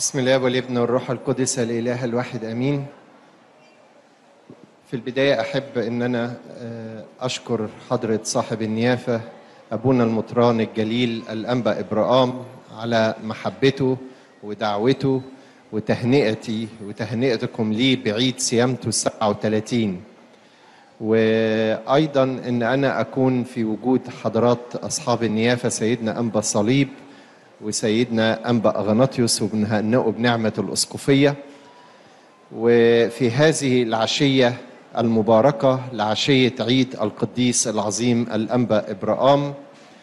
بسم الله والابن والروح القدس الاله الواحد امين في البدايه احب ان انا آه، اشكر حضره صاحب النيافه ابونا المطران الجليل الانبا ابراهام على محبته ودعوته وتهنئتي وتهنئتكم لي بعيد صيامته السبعة وثلاثين وأيضا أن أنا أكون في وجود حضرات أصحاب النيافة سيدنا أنبا صليب وسيدنا أنبا أغناطيوس وبنهنئه بنعمة الأسقفية وفي هذه العشية المباركة لعشية عيد القديس العظيم الأنبا إبراهام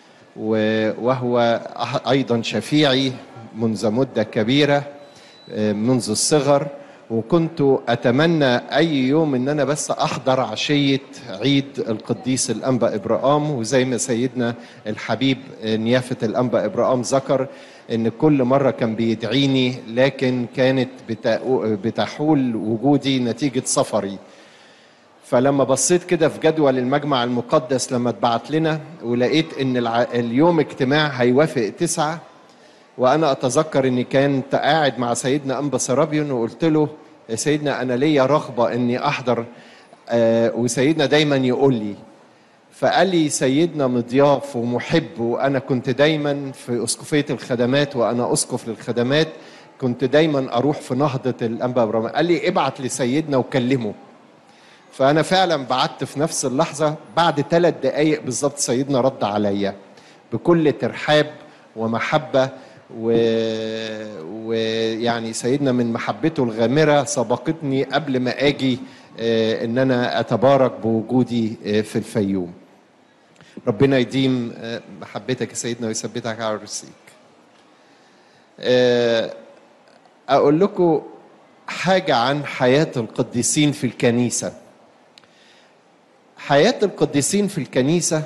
وهو أيضا شفيعي منذ مدة كبيرة منذ الصغر وكنت أتمنى أي يوم إن أنا بس أحضر عشية عيد القديس الأنبا إبراهام وزي ما سيدنا الحبيب نيافة الأنبا إبراهام ذكر إن كل مرة كان بيدعيني لكن كانت بتحول وجودي نتيجة سفري فلما بصيت كده في جدول المجمع المقدس لما اتبعت لنا ولقيت ان اليوم اجتماع هيوافق تسعة وانا اتذكر اني كنت قاعد مع سيدنا انبا سرابيون وقلت له يا سيدنا انا ليا رغبه اني احضر آه وسيدنا دايما يقول لي فقال لي سيدنا مضياف ومحب وانا كنت دايما في اسقفيه الخدمات وانا اسقف للخدمات كنت دايما اروح في نهضه الانبا ابراهيم قال لي ابعت لسيدنا وكلمه فانا فعلا بعت في نفس اللحظه بعد ثلاث دقائق بالظبط سيدنا رد عليا بكل ترحاب ومحبه ويعني سيدنا من محبته الغامره سبقتني قبل ما اجي ان انا اتبارك بوجودي في الفيوم ربنا يديم محبتك يا سيدنا ويثبتك على رسيك اقول لكم حاجه عن حياه القديسين في الكنيسه حياه القديسين في الكنيسه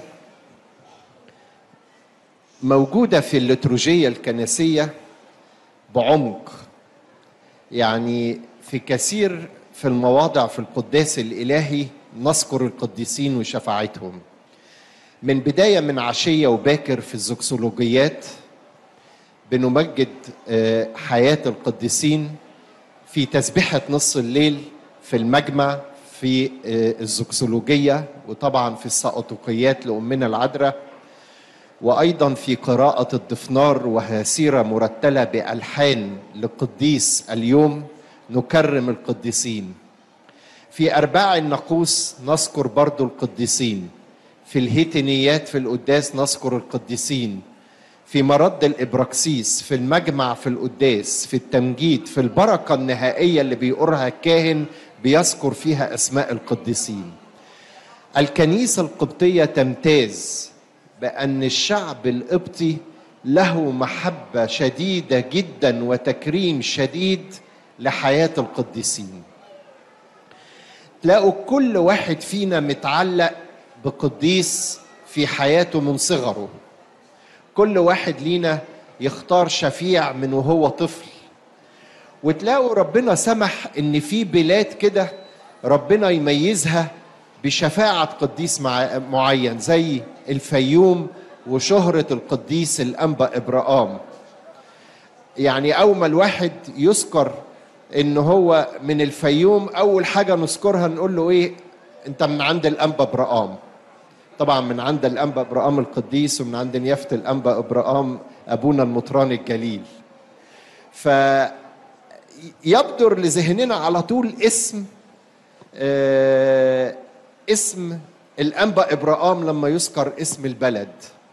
موجوده في الليتروجيه الكنسيه بعمق يعني في كثير في المواضع في القداس الالهي نذكر القديسين وشفاعتهم من بدايه من عشيه وباكر في الزوكسولوجيات بنمجد حياه القديسين في تسبيحه نص الليل في المجمع في الزوكسولوجيه وطبعا في السقطوقيات لامنا العذراء وايضا في قراءه الضفنار وهي سيره مرتله بالحان لقديس اليوم نكرم القديسين في ارباع النقوس نذكر برضو القديسين في الهيتنيات في القداس نذكر القديسين في مرد الابراكسيس في المجمع في القداس في التمجيد في البركه النهائيه اللي بيقرها الكاهن بيذكر فيها اسماء القديسين الكنيسه القبطيه تمتاز بأن الشعب القبطي له محبة شديدة جدا وتكريم شديد لحياة القديسين تلاقوا كل واحد فينا متعلق بقديس في حياته من صغره كل واحد لينا يختار شفيع من وهو طفل وتلاقوا ربنا سمح ان في بلاد كده ربنا يميزها بشفاعة قديس معين زي الفيوم وشهرة القديس الأنبا إبراهام يعني أول ما الواحد يذكر إن هو من الفيوم أول حاجة نذكرها نقول له إيه أنت من عند الأنبا إبراهام طبعا من عند الأنبا إبراهام القديس ومن عند نيافة الأنبا إبراهام أبونا المطران الجليل فيبدر لذهننا على طول اسم آه اسم الأنبا إبراهام لما يذكر اسم البلد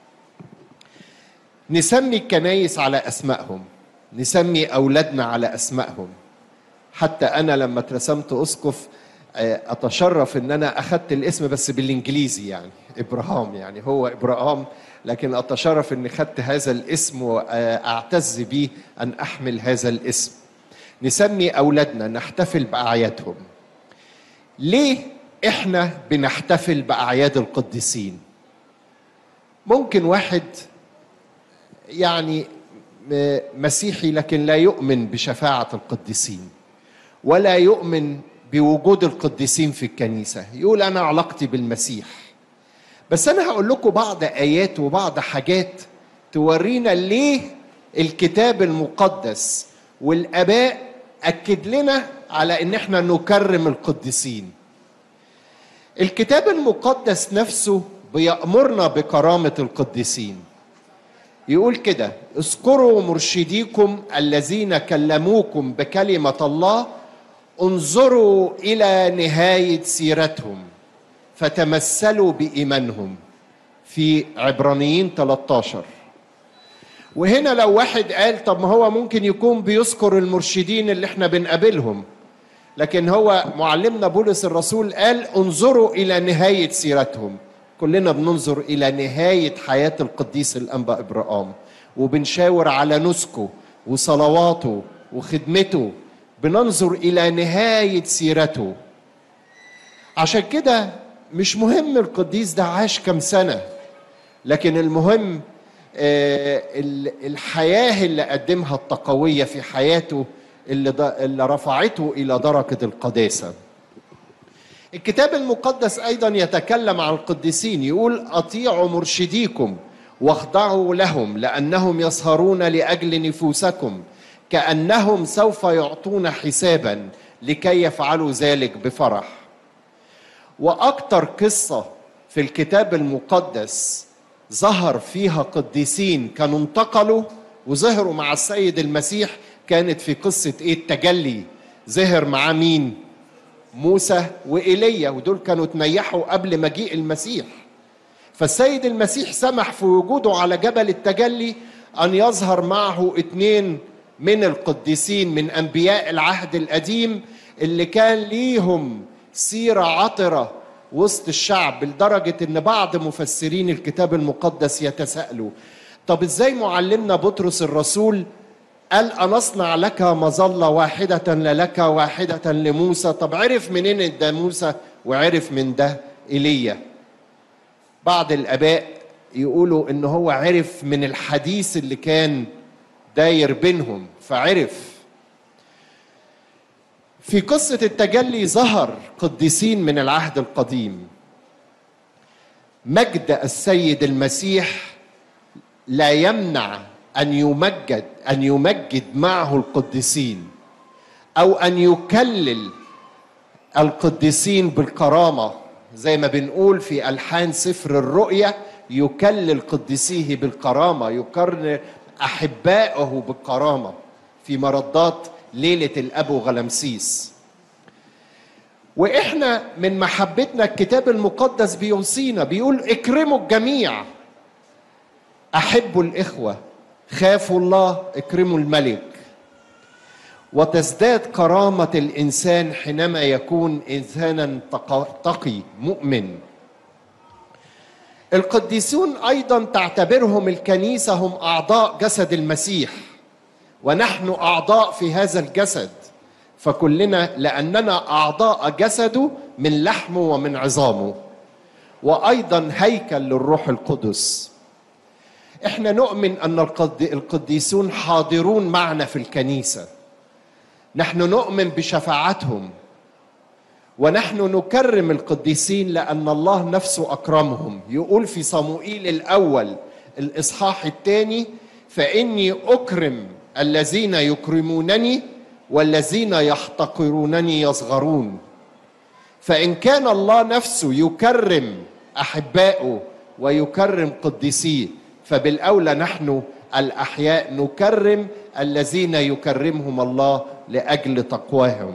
نسمي الكنايس على أسمائهم نسمي أولادنا على أسمائهم حتى أنا لما اترسمت أسقف أتشرف إن أنا أخدت الاسم بس بالإنجليزي يعني إبراهام يعني هو إبراهام لكن أتشرف إني خدت هذا الاسم وأعتز به أن أحمل هذا الاسم نسمي أولادنا نحتفل بأعيادهم ليه احنا بنحتفل باعياد القديسين ممكن واحد يعني مسيحي لكن لا يؤمن بشفاعه القديسين ولا يؤمن بوجود القديسين في الكنيسه يقول انا علاقتي بالمسيح بس انا هقول لكم بعض ايات وبعض حاجات تورينا ليه الكتاب المقدس والاباء اكد لنا على ان احنا نكرم القديسين الكتاب المقدس نفسه بيأمرنا بكرامة القديسين يقول كده اذكروا مرشديكم الذين كلموكم بكلمة الله انظروا إلى نهاية سيرتهم فتمثلوا بإيمانهم في عبرانيين 13 وهنا لو واحد قال طب ما هو ممكن يكون بيذكر المرشدين اللي احنا بنقابلهم لكن هو معلمنا بولس الرسول قال انظروا الى نهايه سيرتهم كلنا بننظر الى نهايه حياه القديس الانبا ابراهام وبنشاور على نسكه وصلواته وخدمته بننظر الى نهايه سيرته عشان كده مش مهم القديس ده عاش كم سنه لكن المهم الحياه اللي قدمها التقويه في حياته اللي, اللي رفعته الى درجه القداسه الكتاب المقدس ايضا يتكلم عن القديسين يقول اطيعوا مرشديكم واخضعوا لهم لانهم يسهرون لاجل نفوسكم كانهم سوف يعطون حسابا لكي يفعلوا ذلك بفرح واكثر قصه في الكتاب المقدس ظهر فيها قديسين كانوا انتقلوا وظهروا مع السيد المسيح كانت في قصة ايه التجلي ظهر معاه مين موسى وإيليا ودول كانوا تنيحوا قبل مجيء المسيح فالسيد المسيح سمح في وجوده على جبل التجلي أن يظهر معه اتنين من القديسين من أنبياء العهد القديم اللي كان ليهم سيرة عطرة وسط الشعب لدرجة أن بعض مفسرين الكتاب المقدس يتساءلوا طب إزاي معلمنا بطرس الرسول قال أنصنع لك مظلة واحدة لك واحدة لموسى طب عرف منين ده موسى وعرف من ده إيليا بعض الآباء يقولوا إن هو عرف من الحديث اللي كان داير بينهم فعرف في قصة التجلي ظهر قديسين من العهد القديم مجد السيد المسيح لا يمنع أن يمجد أن يمجد معه القديسين أو أن يكلل القديسين بالكرامة زي ما بنقول في ألحان سفر الرؤيا يكلل قديسيه بالكرامة يكرر أحبائه بالكرامة في مردات ليلة الأبو غلمسيس وإحنا من محبتنا الكتاب المقدس بيوصينا بيقول اكرموا الجميع أحبوا الإخوة خافوا الله اكرموا الملك وتزداد كرامة الإنسان حينما يكون إنسانا تقي مؤمن القديسون أيضا تعتبرهم الكنيسة هم أعضاء جسد المسيح ونحن أعضاء في هذا الجسد فكلنا لأننا أعضاء جسده من لحمه ومن عظامه وأيضا هيكل للروح القدس احنا نؤمن ان القديسون حاضرون معنا في الكنيسه نحن نؤمن بشفاعتهم ونحن نكرم القديسين لان الله نفسه اكرمهم يقول في صموئيل الاول الاصحاح الثاني فاني اكرم الذين يكرمونني والذين يحتقرونني يصغرون فان كان الله نفسه يكرم احبائه ويكرم قديسيه فبالاولى نحن الاحياء نكرم الذين يكرمهم الله لاجل تقواهم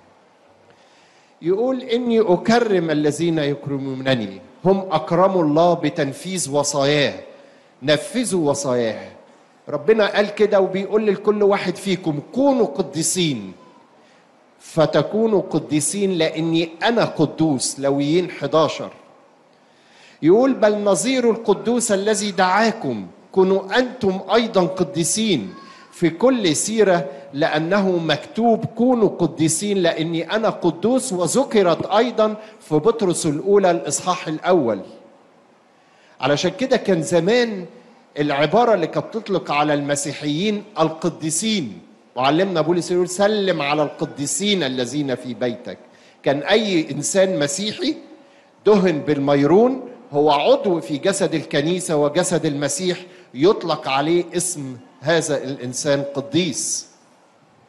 يقول اني اكرم الذين يكرمونني هم اكرموا الله بتنفيذ وصاياه نفذوا وصاياه ربنا قال كده وبيقول لكل واحد فيكم كونوا قديسين فتكونوا قديسين لاني انا قدوس لويين 11 يقول بل نظير القدوس الذي دعاكم كونوا انتم ايضا قديسين في كل سيره لانه مكتوب كونوا قديسين لاني انا قدوس وذكرت ايضا في بطرس الاولى الاصحاح الاول علشان كده كان زمان العباره اللي كانت تطلق على المسيحيين القديسين وعلمنا بولس يقول سلم على القديسين الذين في بيتك كان اي انسان مسيحي دهن بالميرون هو عضو في جسد الكنيسة وجسد المسيح يطلق عليه اسم هذا الإنسان قديس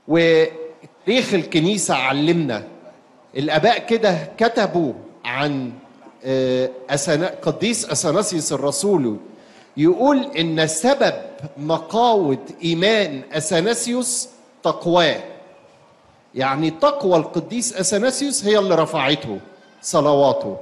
وتاريخ الكنيسة علمنا الآباء كده كتبوا عن آه، أثنا- قديس أثناسيوس الرسول يقول إن سبب مقاوة إيمان أثناسيوس تقواه يعني تقوى القديس أثناسيوس هي اللي رفعته صلواته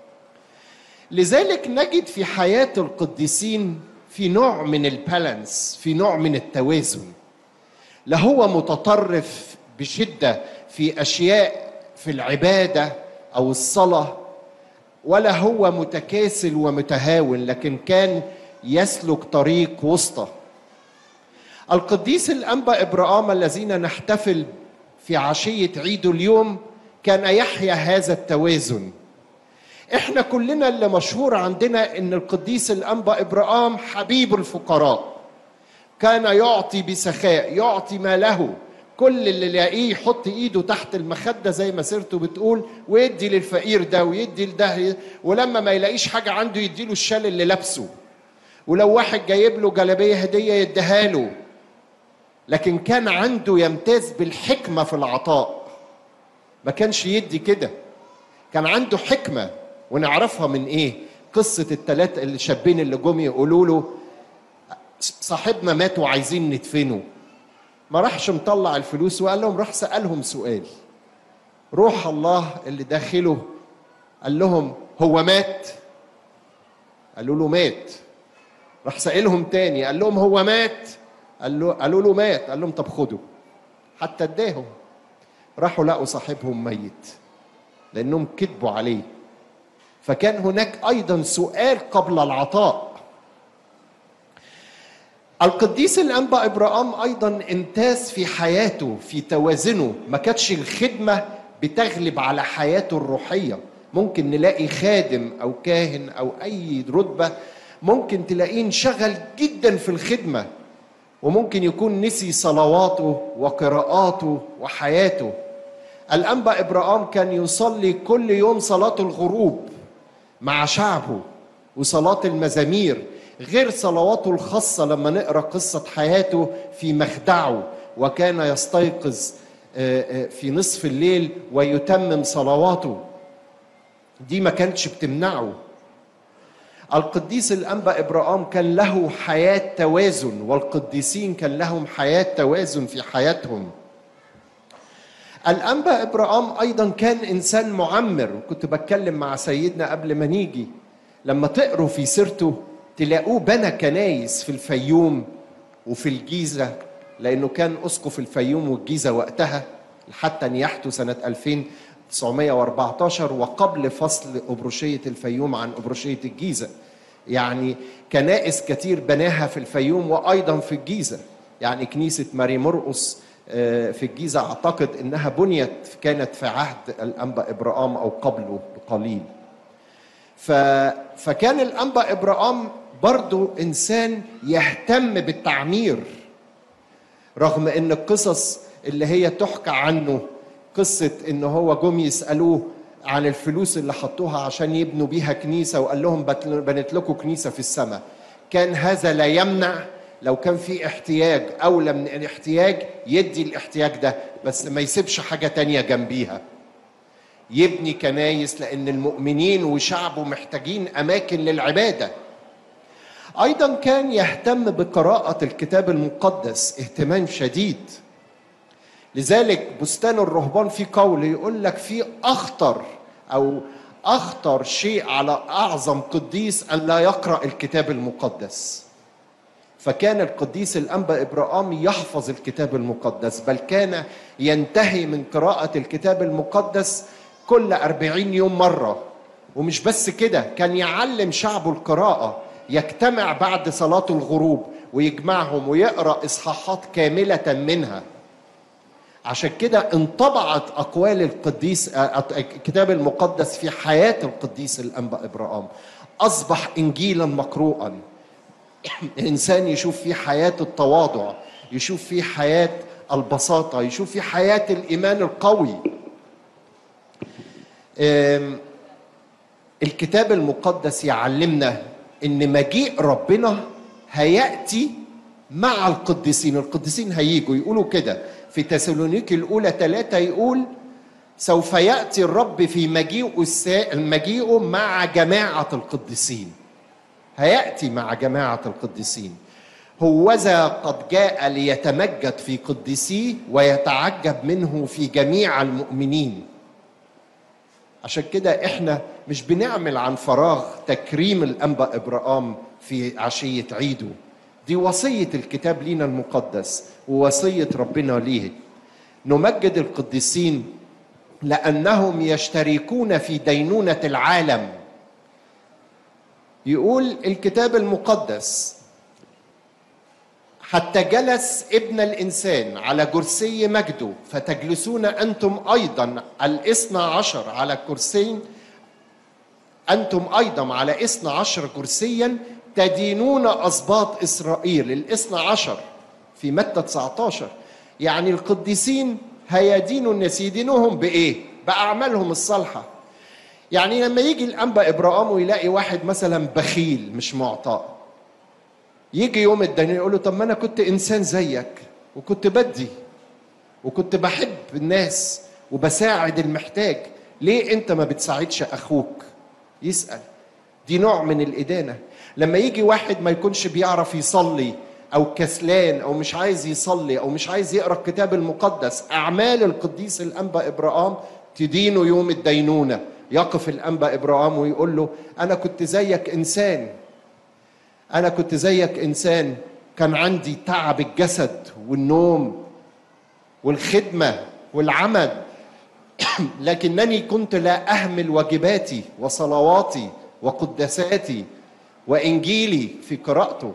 لذلك نجد في حياة القديسين في نوع من البالانس في نوع من التوازن لا هو متطرف بشدة في أشياء في العبادة أو الصلاة ولا هو متكاسل ومتهاون لكن كان يسلك طريق وسطى القديس الأنبا إبراهام الذين نحتفل في عشية عيد اليوم كان يحيا هذا التوازن احنا كلنا اللي مشهور عندنا ان القديس الانبا ابراهام حبيب الفقراء كان يعطي بسخاء يعطي ما له كل اللي يلاقيه يحط ايده تحت المخده زي ما سيرته بتقول ويدي للفقير ده ويدي لده ولما ما يلاقيش حاجه عنده يديله الشال اللي لابسه ولو واحد جايب له جلابيه هديه يديها له لكن كان عنده يمتاز بالحكمه في العطاء ما كانش يدي كده كان عنده حكمه ونعرفها من ايه قصه الثلاث الشابين اللي جم يقولوا له صاحبنا مات وعايزين ندفنه ما راحش مطلع الفلوس وقال لهم راح سالهم سؤال روح الله اللي داخله قال لهم هو مات قالوا له مات راح سائلهم تاني قال لهم هو مات قال له قالوا له مات قال لهم طب خدوا حتى اداهم راحوا لقوا صاحبهم ميت لانهم كذبوا عليه فكان هناك ايضا سؤال قبل العطاء القديس الانبا ابراهام ايضا امتاز في حياته في توازنه ما كانتش الخدمه بتغلب على حياته الروحيه ممكن نلاقي خادم او كاهن او اي رتبه ممكن تلاقيه انشغل جدا في الخدمه وممكن يكون نسي صلواته وقراءاته وحياته الانبا ابراهام كان يصلي كل يوم صلاه الغروب مع شعبه وصلاه المزامير غير صلواته الخاصه لما نقرا قصه حياته في مخدعه وكان يستيقظ في نصف الليل ويتمم صلواته دي ما كانتش بتمنعه القديس الانبا ابراهام كان له حياه توازن والقديسين كان لهم حياه توازن في حياتهم الانبا ابراهام ايضا كان انسان معمر وكنت بتكلم مع سيدنا قبل ما نيجي لما تقروا في سيرته تلاقوه بنى كنايس في الفيوم وفي الجيزه لانه كان اسقف الفيوم والجيزه وقتها حتى نياحته سنه 2914 وقبل فصل ابروشيه الفيوم عن ابروشيه الجيزه يعني كنائس كتير بناها في الفيوم وايضا في الجيزه يعني كنيسه ماري مرقس في الجيزه اعتقد انها بنيت كانت في عهد الانبا ابراهام او قبله بقليل ف... فكان الانبا ابراهام برضو انسان يهتم بالتعمير رغم ان القصص اللي هي تحكى عنه قصه ان هو جم يسالوه عن الفلوس اللي حطوها عشان يبنوا بيها كنيسه وقال لهم بنت لكم كنيسه في السماء كان هذا لا يمنع لو كان في احتياج اولى من الاحتياج يدي الاحتياج ده بس ما يسيبش حاجه تانية جنبيها يبني كنايس لان المؤمنين وشعبه محتاجين اماكن للعباده ايضا كان يهتم بقراءه الكتاب المقدس اهتمام شديد لذلك بستان الرهبان في قول يقول لك في اخطر او اخطر شيء على اعظم قديس ان لا يقرا الكتاب المقدس فكان القديس الانبا ابراهام يحفظ الكتاب المقدس بل كان ينتهي من قراءه الكتاب المقدس كل أربعين يوم مرة ومش بس كده كان يعلم شعبه القراءة يجتمع بعد صلاة الغروب ويجمعهم ويقرأ إصحاحات كاملة منها عشان كده انطبعت أقوال القديس الكتاب المقدس في حياة القديس الأنبا إبراهام أصبح إنجيلا مقروءا إنسان يشوف فيه حياة التواضع يشوف فيه حياة البساطة يشوف فيه حياة الإيمان القوي الكتاب المقدس يعلمنا ان مجيء ربنا هياتي مع القديسين القديسين هيجوا يقولوا كده في تسالونيكي الأولى ثلاثة يقول سوف يأتي الرب في مجيئه المجيئه مع جماعة القديسين هيأتي مع جماعة القديسين هوذا قد جاء ليتمجد في قديسيه ويتعجب منه في جميع المؤمنين عشان كده احنا مش بنعمل عن فراغ تكريم الانبا ابراهام في عشيه عيده دي وصيه الكتاب لينا المقدس ووصيه ربنا ليه نمجد القديسين لانهم يشتركون في دينونه العالم يقول الكتاب المقدس حتى جلس ابن الإنسان على كرسي مجده فتجلسون أنتم أيضا الاثنى عشر على كرسي أنتم أيضا على اثنى عشر كرسيا تدينون أسباط إسرائيل الاثنى عشر في متى 19 يعني القديسين هيدينوا الناس يدينوهم بإيه؟ بأعمالهم الصالحة يعني لما يجي الأنبا إبراهام ويلاقي واحد مثلا بخيل مش معطاء يجي يوم الدنيا يقول له طب ما انا كنت انسان زيك وكنت بدي وكنت بحب الناس وبساعد المحتاج ليه انت ما بتساعدش اخوك يسال دي نوع من الادانه لما يجي واحد ما يكونش بيعرف يصلي او كسلان او مش عايز يصلي او مش عايز يقرا الكتاب المقدس اعمال القديس الانبا ابراهام تدينه يوم الدينونه يقف الانبا ابراهام ويقول له انا كنت زيك انسان انا كنت زيك انسان كان عندي تعب الجسد والنوم والخدمه والعمل لكنني كنت لا اهمل واجباتي وصلواتي وقدساتي وانجيلي في قراءته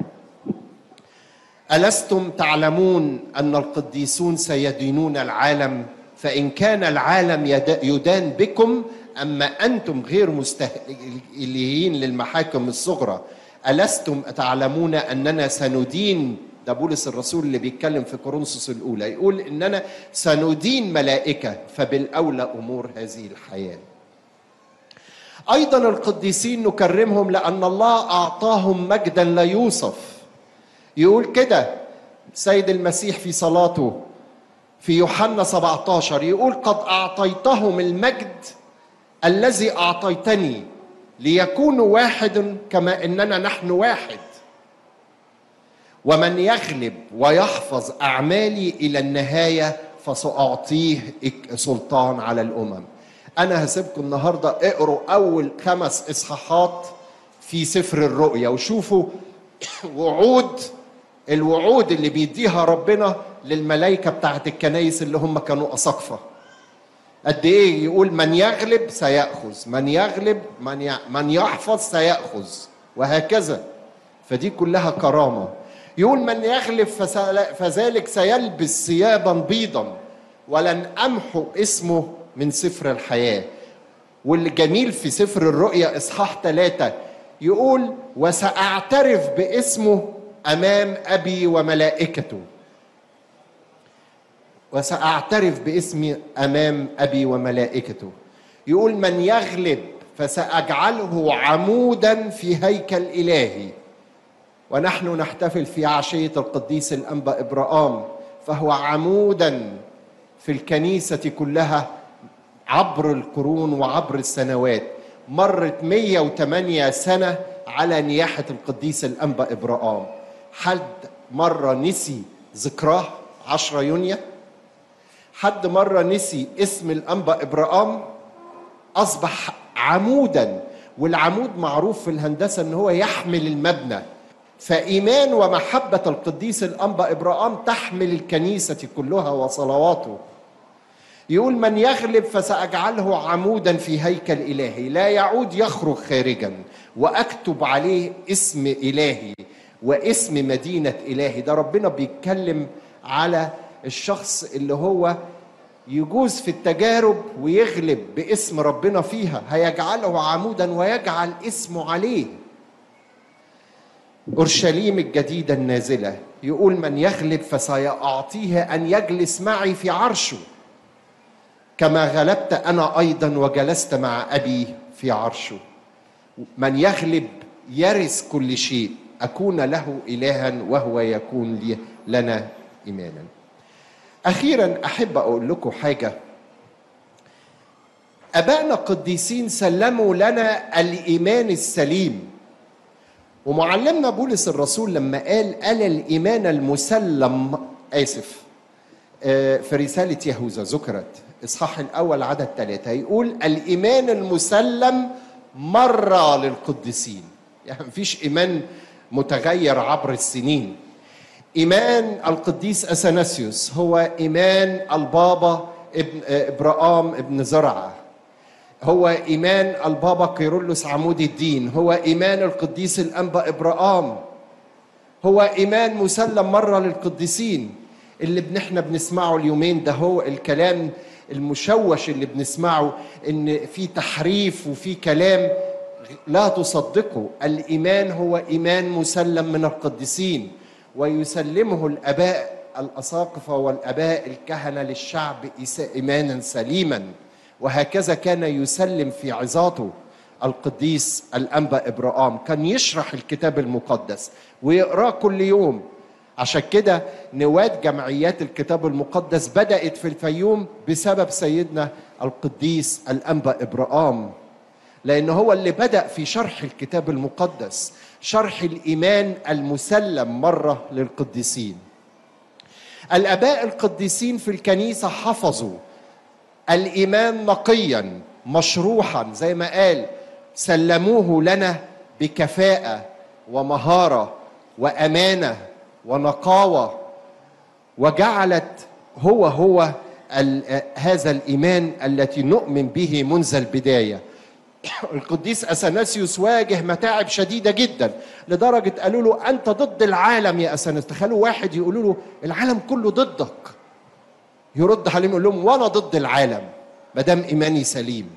الستم تعلمون ان القديسون سيدينون العالم فان كان العالم يدان بكم اما انتم غير مستهلين للمحاكم الصغرى ألستم تعلمون أننا سندين ده بولس الرسول اللي بيتكلم في كورنثوس الأولى يقول إننا سندين ملائكة فبالأولى أمور هذه الحياة أيضا القديسين نكرمهم لأن الله أعطاهم مجدا لا يوصف يقول كده سيد المسيح في صلاته في يوحنا 17 يقول قد أعطيتهم المجد الذي أعطيتني ليكونوا واحد كما اننا نحن واحد ومن يغلب ويحفظ اعمالي الى النهايه فساعطيه سلطان على الامم انا هسيبكم النهارده اقروا اول خمس اصحاحات في سفر الرؤيا وشوفوا وعود الوعود اللي بيديها ربنا للملائكه بتاعت الكنايس اللي هم كانوا اساقفه قد ايه يقول من يغلب سيأخذ من يغلب من ي... من يحفظ سيأخذ وهكذا فدي كلها كرامة يقول من يغلب فسل... فذلك سيلبس ثيابا بيضا ولن أمحو اسمه من سفر الحياة والجميل في سفر الرؤيا إصحاح ثلاثة يقول وسأعترف باسمه أمام أبي وملائكته وسأعترف باسمي أمام أبي وملائكته يقول من يغلب فسأجعله عمودا في هيكل إلهي ونحن نحتفل في عشية القديس الأنبا إبراهام فهو عمودا في الكنيسة كلها عبر القرون وعبر السنوات مرت 108 سنة على نياحة القديس الأنبا إبراهام حد مرة نسي ذكراه 10 يونيو حد مرة نسي اسم الأنبا إبراهام أصبح عمودا والعمود معروف في الهندسة أن هو يحمل المبنى فإيمان ومحبة القديس الأنبا إبراهام تحمل الكنيسة كلها وصلواته يقول من يغلب فسأجعله عمودا في هيكل إلهي لا يعود يخرج خارجا وأكتب عليه اسم إلهي واسم مدينة إلهي ده ربنا بيتكلم على الشخص اللي هو يجوز في التجارب ويغلب باسم ربنا فيها هيجعله عمودا ويجعل اسمه عليه اورشليم الجديده النازله يقول من يغلب فسيعطيه ان يجلس معي في عرشه كما غلبت انا ايضا وجلست مع ابي في عرشه من يغلب يرث كل شيء اكون له الها وهو يكون لي لنا ايمانا اخيرا احب اقول لكم حاجه ابائنا القديسين سلموا لنا الايمان السليم ومعلمنا بولس الرسول لما قال قال الايمان المسلم اسف آه، في رساله يهوذا ذكرت اصحاح الاول عدد ثلاثه يقول الايمان المسلم مره للقديسين يعني مفيش ايمان متغير عبر السنين ايمان القديس اثناسيوس هو ايمان البابا ابن ابراام ابن زرعه هو ايمان البابا كيرلس عمود الدين هو ايمان القديس الانبا ابراام هو ايمان مسلم مره للقديسين اللي احنا بنسمعه اليومين ده هو الكلام المشوش اللي بنسمعه ان في تحريف وفي كلام لا تصدقه الايمان هو ايمان مسلم من القديسين ويسلمه الاباء الاساقفه والاباء الكهنه للشعب ايمانا سليما وهكذا كان يسلم في عظاته القديس الانبا ابراهام كان يشرح الكتاب المقدس ويقراه كل يوم عشان كده نواه جمعيات الكتاب المقدس بدات في الفيوم بسبب سيدنا القديس الانبا ابراهام لان هو اللي بدا في شرح الكتاب المقدس شرح الايمان المسلم مره للقديسين الاباء القديسين في الكنيسه حفظوا الايمان نقيا مشروحا زي ما قال سلموه لنا بكفاءه ومهاره وامانه ونقاوه وجعلت هو هو هذا الايمان التي نؤمن به منذ البدايه القديس اثناسيوس واجه متاعب شديده جدا لدرجه قالوا له انت ضد العالم يا اثناسيوس تخيلوا واحد يقولوا له العالم كله ضدك يرد عليهم يقول لهم وانا ضد العالم ما دام ايماني سليم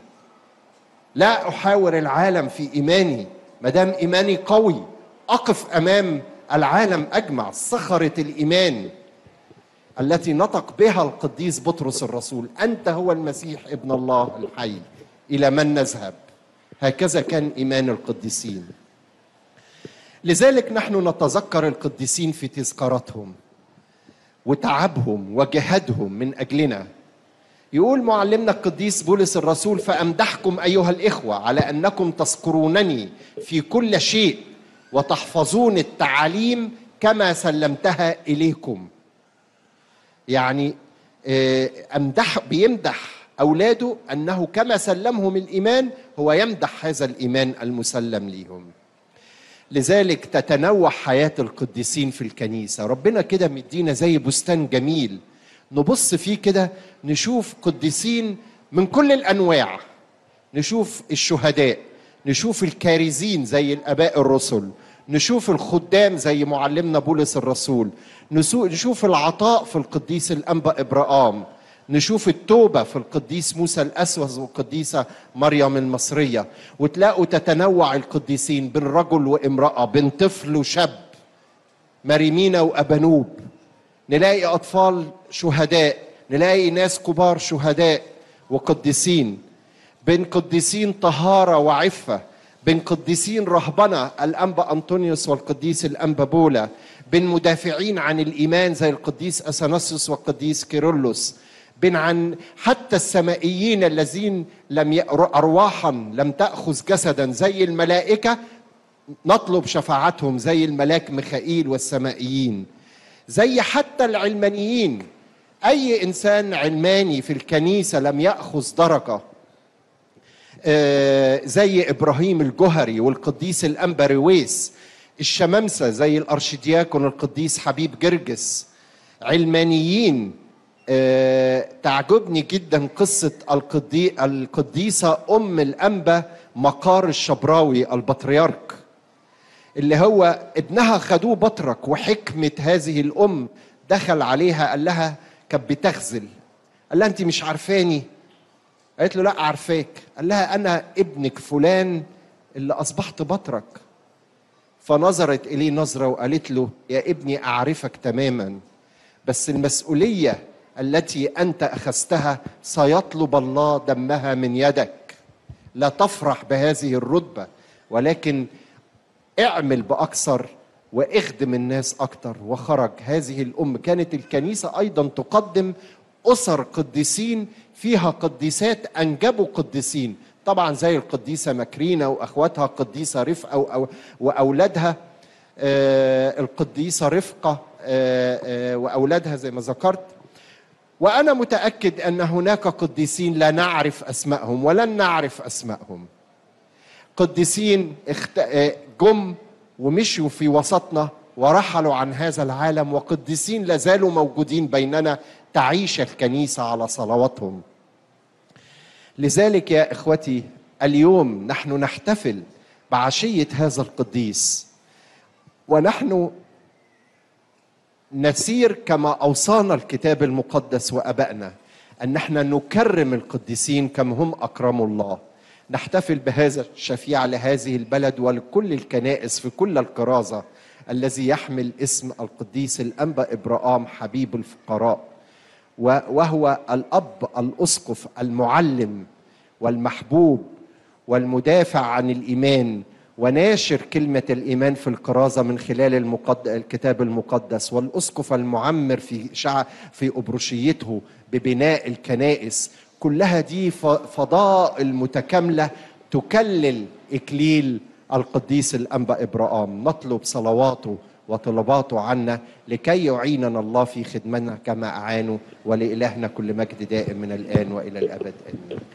لا احاور العالم في ايماني ما دام ايماني قوي اقف امام العالم اجمع صخره الايمان التي نطق بها القديس بطرس الرسول انت هو المسيح ابن الله الحي الى من نذهب هكذا كان ايمان القديسين لذلك نحن نتذكر القديسين في تذكاراتهم وتعبهم وجهادهم من اجلنا يقول معلمنا القديس بولس الرسول فامدحكم ايها الاخوه على انكم تذكرونني في كل شيء وتحفظون التعاليم كما سلمتها اليكم يعني آه، امدح بيمدح اولاده انه كما سلمهم الايمان هو يمدح هذا الايمان المسلم ليهم لذلك تتنوع حياه القديسين في الكنيسه ربنا كده مدينا زي بستان جميل نبص فيه كده نشوف قديسين من كل الانواع نشوف الشهداء نشوف الكارزين زي الاباء الرسل نشوف الخدام زي معلمنا بولس الرسول نشوف العطاء في القديس الانبا ابراهام نشوف التوبه في القديس موسى الاسود والقديسه مريم المصريه وتلاقوا تتنوع القديسين بين رجل وامراه بين طفل وشاب مريمينا وابانوب نلاقي اطفال شهداء نلاقي ناس كبار شهداء وقديسين بين قديسين طهاره وعفه بين قديسين رهبنه الانبا انطونيوس والقديس الانبا بولا بين مدافعين عن الايمان زي القديس اثناسيوس والقديس كيرلس بين عن حتى السمائيين الذين لم ارواحا لم تاخذ جسدا زي الملائكه نطلب شفاعتهم زي الملاك ميخائيل والسمائيين زي حتى العلمانيين اي انسان علماني في الكنيسه لم ياخذ درجه آه، زي ابراهيم الجهري والقديس الانبرويس الشمامسه زي الارشدياكون القديس حبيب جرجس علمانيين آه، تعجبني جدا قصة القدي... القديسة أم الأنبا مقار الشبراوي البطريرك اللي هو ابنها خدوه بطرك وحكمة هذه الأم دخل عليها قال لها كانت بتغزل قال لها أنت مش عارفاني قالت له لا عارفاك قال لها أنا ابنك فلان اللي أصبحت بطرك فنظرت إليه نظرة وقالت له يا ابني أعرفك تماما بس المسؤولية التي انت اخذتها سيطلب الله دمها من يدك لا تفرح بهذه الرتبه ولكن اعمل باكثر واخدم الناس اكتر وخرج هذه الام كانت الكنيسه ايضا تقدم اسر قديسين فيها قديسات انجبوا قديسين طبعا زي القديسه مكرينه واخواتها القديسه رفقه واولادها آه القديسه رفقه آه آه واولادها زي ما ذكرت وانا متاكد ان هناك قديسين لا نعرف اسمائهم ولن نعرف اسمائهم قديسين اخت... جم ومشوا في وسطنا ورحلوا عن هذا العالم وقديسين لازالوا موجودين بيننا تعيش الكنيسه على صلواتهم لذلك يا اخوتي اليوم نحن نحتفل بعشيه هذا القديس ونحن نسير كما اوصانا الكتاب المقدس وابائنا ان نحن نكرم القديسين كما هم اكرموا الله نحتفل بهذا الشفيع لهذه البلد ولكل الكنائس في كل الكرازه الذي يحمل اسم القديس الانبا ابراهام حبيب الفقراء وهو الاب الاسقف المعلم والمحبوب والمدافع عن الايمان وناشر كلمة الإيمان في الكرازة من خلال المقد... الكتاب المقدس والأسقف المعمر في شع... في أبروشيته ببناء الكنائس كلها دي فضائل متكاملة تكلل إكليل القديس الأنبا إبراهام نطلب صلواته وطلباته عنا لكي يعيننا الله في خدمتنا كما أعانوا ولإلهنا كل مجد دائم من الآن وإلى الأبد آمين